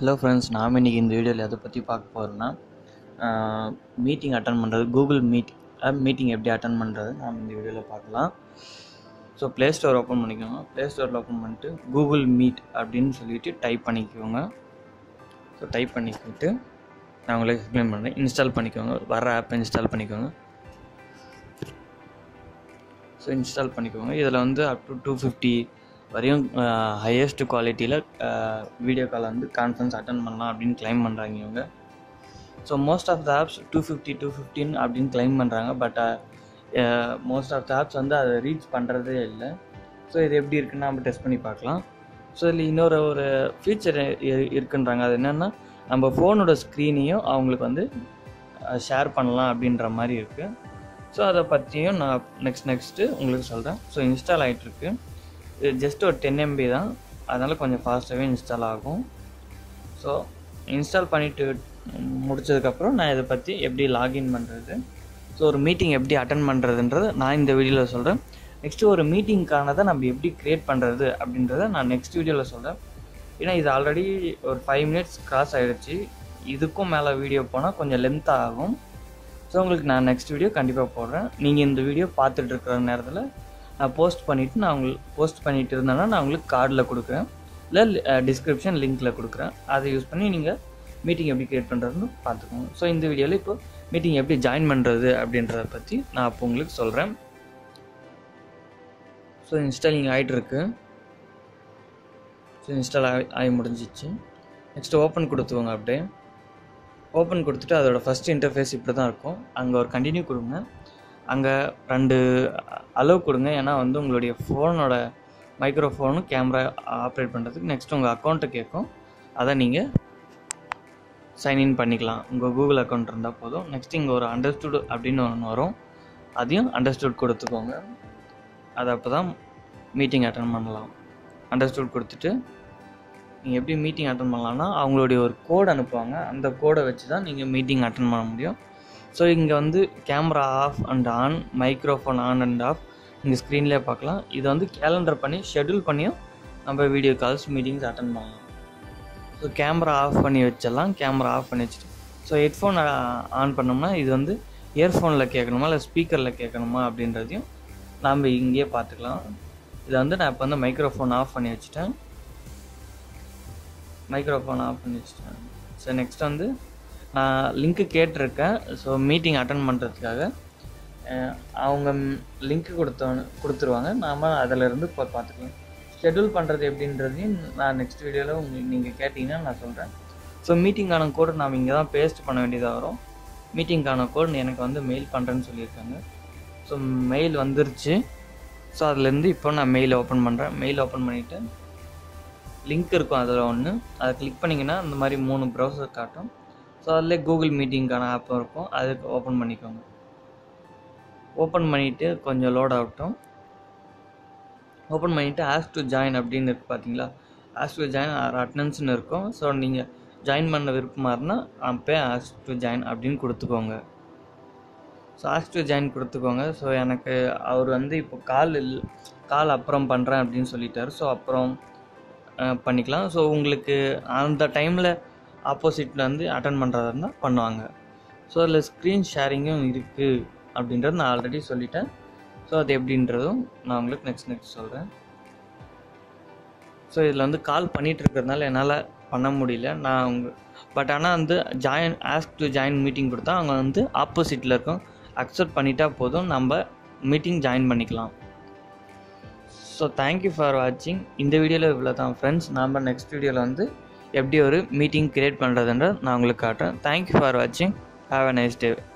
hello friends நாம் இன்றைக்கி இந்த வீடியோவில் எதை பற்றி பார்க்க போகிறோன்னா மீட்டிங் அட்டன் பண்ணுறது கூகுள் மீட் மீட்டிங் எப்படி அட்டன் பண்ணுறது நாம் இந்த வீடியோவில் பார்க்கலாம் ஸோ ப்ளே ஸ்டோர் ஓப்பன் பண்ணிக்கோங்க ப்ளே ஸ்டோரில் ஓப்பன் பண்ணிட்டு கூகுள் மீட் அப்படின்னு சொல்லிட்டு டைப் பண்ணிக்கோங்க ஸோ டைப் பண்ணிக்கிட்டு நான் உங்களுக்கு எக்ஸ்பிளைன் பண்ணுறேன் இன்ஸ்டால் பண்ணிக்கோங்க வர ஆப் இன்ஸ்டால் பண்ணிக்கோங்க ஸோ இன்ஸ்டால் பண்ணிக்கோங்க இதில் வந்து அப் டு டூ ஃபிஃப்டி வரையும் ஹையஸ்ட் குவாலிட்டியில் வீடியோ கால் வந்து கான்ஃபரன்ஸ் அட்டன் பண்ணலாம் அப்படின்னு கிளைம் பண்ணுறாங்க இவங்க so most of the apps two fifty two ஃபிஃப்டின் அப்படின்னு கிளைம் பண்ணுறாங்க but most of the apps வந்து அதை ரீச் பண்ணுறதே இல்லை ஸோ இது எப்படி இருக்குன்னு நம்ம டெஸ்ட் பண்ணி பார்க்கலாம் ஸோ இதில் இன்னொரு ஒரு ஃபீச்சர் இருக்குன்றாங்க அது என்னென்னா நம்ம ஃபோனோட ஸ்க்ரீனையும் அவங்களுக்கு வந்து ஷேர் பண்ணலாம் அப்படின்ற மாதிரி இருக்குது ஸோ அதை பற்றியும் நான் நெக்ஸ்ட் நெக்ஸ்ட்டு உங்களுக்கு சொல்கிறேன் ஸோ இன்ஸ்டால் ஆகிட்டுருக்கு இது ஜஸ்ட் ஒரு டென் எம்பி தான் அதனால் கொஞ்சம் ஃபாஸ்ட்டாகவே இன்ஸ்டால் ஆகும் ஸோ இன்ஸ்டால் பண்ணிவிட்டு முடிச்சதுக்கப்புறம் நான் இதை பற்றி எப்படி லாகின் பண்ணுறது ஸோ ஒரு மீட்டிங் எப்படி அட்டன் பண்ணுறதுன்றது நான் இந்த வீடியோவில் சொல்கிறேன் நெக்ஸ்ட்டு ஒரு மீட்டிங்க்கானதை நம்ம எப்படி க்ரியேட் பண்ணுறது அப்படின்றத நான் நெக்ஸ்ட் வீடியோவில் சொல்கிறேன் ஏன்னா இது ஆல்ரெடி ஒரு ஃபைவ் மினிட்ஸ் கிராஸ் ஆகிடுச்சு இதுக்கும் மேலே வீடியோ போனால் கொஞ்சம் லென்த்தாக ஆகும் ஸோ உங்களுக்கு நான் நெக்ஸ்ட் வீடியோ கண்டிப்பாக போடுறேன் நீங்கள் இந்த வீடியோ பார்த்துட்டு இருக்கிற நேரத்தில் நான் போஸ்ட் பண்ணிவிட்டு நான் உங்களுக்கு போஸ்ட் பண்ணிட்டு இருந்தேன்னா நான் உங்களுக்கு கார்டில் கொடுக்குறேன் இல்லை டிஸ்கிரிப்ஷன் லிங்க்கில் கொடுக்குறேன் அதை யூஸ் பண்ணி நீங்கள் மீட்டிங் எப்படி க்ரியேட் பண்ணுறதுன்னு பார்த்துக்கோங்க ஸோ இந்த வீடியோவில் இப்போ மீட்டிங் எப்படி ஜாயின் பண்ணுறது அப்படின்றத பற்றி நான் அப்போ உங்களுக்கு சொல்கிறேன் ஸோ இன்ஸ்டாலிங் ஆகிட்டு இருக்கு ஸோ இன்ஸ்டால் ஆகி ஆகி முடிஞ்சிச்சு நெக்ஸ்ட்டு ஓப்பன் கொடுத்துவோங்க அப்படியே ஓப்பன் கொடுத்துட்டு அதோட ஃபஸ்ட் இன்டர்ஃபேஸ் இப்படி தான் இருக்கும் அங்கே ஒரு கண்டினியூ கொடுங்க அங்கே ரெண்டு அலோவ் கொடுங்க ஏன்னா வந்து உங்களுடைய ஃபோனோட மைக்ரோஃபோனும் கேமரா ஆப்ரேட் பண்ணுறதுக்கு நெக்ஸ்ட் உங்கள் அக்கௌண்ட்டை கேட்கும் அதை நீங்கள் சைன்இன் பண்ணிக்கலாம் உங்கள் கூகுள் அக்கௌண்ட் இருந்தால் போதும் நெக்ஸ்ட் இங்கே ஒரு அண்டர்ஸ்டுட் அப்படின்னு ஒன்று வரும் அதையும் அண்டர்ஸ்டுட் கொடுத்துக்கோங்க அது அப்போ தான் மீட்டிங் அட்டன் பண்ணலாம் அண்டர்ஸ்டுட் கொடுத்துட்டு நீங்கள் எப்படி மீட்டிங் அட்டன் பண்ணலாம்னா அவங்களுடைய ஒரு கோட் அனுப்புவாங்க அந்த கோடை வச்சு தான் நீங்கள் மீட்டிங் அட்டன் பண்ண முடியும் ஸோ இங்கே வந்து camera off and on microphone on and off இங்கே ஸ்க்ரீன்லேயே பார்க்கலாம் இதை வந்து கேலண்டர் பண்ணி ஷெட்யூல் பண்ணியும் நம்ம வீடியோ கால்ஸ் மீட்டிங்ஸ் அட்டன் பண்ணலாம் ஸோ கேமரா ஆஃப் பண்ணி வச்சிடலாம் கேமரா ஆஃப் பண்ணி வச்சுட்டு ஸோ ஹெட்ஃபோன் ஆன் பண்ணோம்னா இது வந்து இயர்ஃபோனில் கேட்கணுமா இல்லை ஸ்பீக்கரில் கேட்கணுமா அப்படின்றதையும் நாம் இங்கேயே பார்த்துக்கலாம் இதை வந்து நான் இப்போ வந்து மைக்ரோஃபோன் ஆஃப் பண்ணி வச்சுட்டேன் மைக்ரோஃபோன் ஆஃப் பண்ணி வச்சுட்டேன் ஸோ நெக்ஸ்ட் வந்து நான் லிங்க்கு கேட்டிருக்கேன் ஸோ மீட்டிங் அட்டன் பண்ணுறதுக்காக அவங்க லிங்க்கு கொடுத்த கொடுத்துருவாங்க நாம் அதிலிருந்து இப்போ பார்த்துக்கலாம் ஷெட்யூல் பண்ணுறது எப்படின்றதையும் நான் நெக்ஸ்ட் வீடியோவில் உங்களுக்கு நீங்கள் கேட்டிங்கன்னா நான் சொல்கிறேன் ஸோ மீட்டிங்கான கோடு நாம் இங்கே தான் பேஸ்ட் பண்ண வேண்டியதாக வரும் மீட்டிங்கான கோடு எனக்கு வந்து மெயில் பண்ணுறேன்னு சொல்லியிருக்காங்க ஸோ மெயில் வந்துருச்சு ஸோ அதுலேருந்து இப்போ நான் மெயில் ஓப்பன் பண்ணுறேன் மெயில் ஓப்பன் பண்ணிவிட்டு லிங்க் இருக்கும் அதில் ஒன்று அதை கிளிக் பண்ணிங்கன்னா இந்த மாதிரி மூணு ப்ரௌசர் காட்டும் ஸோ அதில் கூகுள் மீட்டிங்க்கான ஆப்பும் இருக்கும் அதுக்கு ஓப்பன் பண்ணிக்கோங்க ஓப்பன் பண்ணிவிட்டு கொஞ்சம் லோட் ஆகட்டும் ஓப்பன் பண்ணிவிட்டு ஆஸ் டு ஜாயின் அப்படின்னு இருக்குது பார்த்தீங்களா ஆஸ் டு ஜாயின் ஆர் அட்டனன்ஸ்னு இருக்கும் ஸோ நீங்கள் ஜாயின் பண்ண விருப்பமாக இருந்தால் அப்போ ஆஸ் டு ஜாயின் அப்படின்னு கொடுத்துக்கோங்க ஸோ ஆஸ் டு ஜாயின் கொடுத்துக்கோங்க ஸோ எனக்கு அவர் வந்து இப்போ கால் இல் கால் அப்புறம் பண்ணுறேன் அப்படின்னு சொல்லிட்டார் ஸோ அப்புறம் பண்ணிக்கலாம் ஸோ உங்களுக்கு அந்த டைமில் ஆப்போசிட்டில் வந்து அட்டன் பண்ணுறதா இருந்தால் பண்ணுவாங்க ஸோ அதில் ஸ்க்ரீன் ஷேரிங்கும் இருக்குது அப்படின்றது நான் ஆல்ரெடி சொல்லிட்டேன் ஸோ அது எப்படின்றதும் நான் உங்களுக்கு நெக்ஸ்ட் நெக்ஸ்ட் சொல்கிறேன் ஸோ இதில் வந்து கால் பண்ணிகிட்டு இருக்கிறதுனால என்னால் பண்ண முடியல நான் அவங்க பட் ஆனால் வந்து join ask to join meeting கொடுத்தா அவங்க வந்து ஆப்போசிட்டில் இருக்கும் அக்செப்ட் பண்ணிட்டா போதும் நம்ம மீட்டிங் ஜாயின் பண்ணிக்கலாம் ஸோ தேங்க்யூ ஃபார் வாட்சிங் இந்த வீடியோவில் இவ்வளோ தான் ஃப்ரெண்ட்ஸ் நாம் நெக்ஸ்ட் வீடியோவில் வந்து எப்படி ஒரு மீட்டிங் க்ரியேட் பண்ணுறதுன்ற நான் உங்களுக்கு காட்டுறேன் தேங்க்யூ ஃபார் வாட்சிங் ஹாவ் அ நைஸ் டே